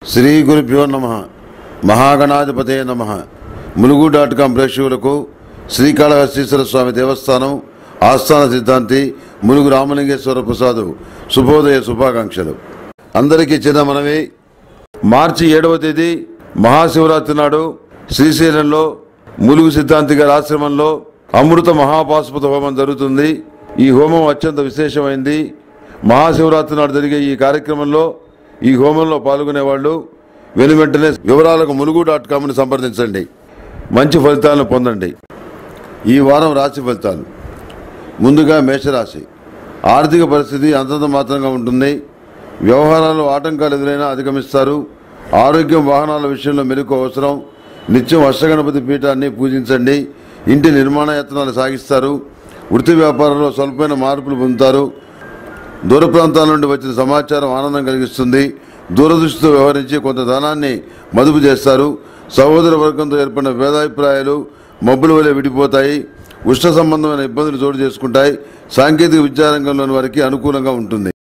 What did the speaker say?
శ్రీ గురుభ్యో నమ మహాగణాధిపతే నమ ములుగు డాట్ కాం ప్రేక్షకులకు శ్రీకాళహస్తీశ్వర స్వామి దేవస్థానం ఆస్థాన సిద్ధాంతి ములుగు రామలింగేశ్వర ప్రసాద్ శుభోదయ శుభాకాంక్షలు అందరికీ చిన్న మనవి మార్చి ఏడవ తేదీ మహాశివరాత్రి నాడు శ్రీశైలంలో ములుగు సిద్ధాంతి గారి ఆశ్రమంలో అమృత మహాపాశుపత హోమం జరుగుతుంది ఈ హోమం అత్యంత విశేషమైంది మహాశివరాత్రి నాడు జరిగే ఈ కార్యక్రమంలో ఈ హోమంలో పాల్గొనే వాళ్ళు వెను వెంటనే వివరాలకు ములుగు డాట్ కామ్ని సంప్రదించండి మంచి ఫలితాలను పొందండి ఈ వారం రాశి ఫలితాలు ముందుగా మేషరాశి ఆర్థిక పరిస్థితి అంతంత మాత్రంగా ఉంటుంది వ్యవహారాల్లో ఆటంకాలు ఎదురైనా అధిగమిస్తారు ఆరోగ్యం వాహనాల విషయంలో మెలకు అవసరం నిత్యం అష్టగణపతి పీఠాన్ని పూజించండి ఇంటి నిర్మాణ యత్నాలు సాగిస్తారు వృత్తి వ్యాపారంలో స్వల్పమైన మార్పులు పొందుతారు దూర ప్రాంతాల నుండి వచ్చిన సమాచారం ఆనందం కలిగిస్తుంది దూరదృష్టితో వ్యవహరించి కొంత ధనాన్ని మదుపు చేస్తారు సహోదర వర్గంతో ఏర్పడిన భేదాభిప్రాయాలు మబ్బుల వలె విడిపోతాయి ఉష్ణ సంబంధమైన ఇబ్బందులు చోటు చేసుకుంటాయి సాంకేతిక విద్యారంగంలోని వారికి అనుకూలంగా ఉంటుంది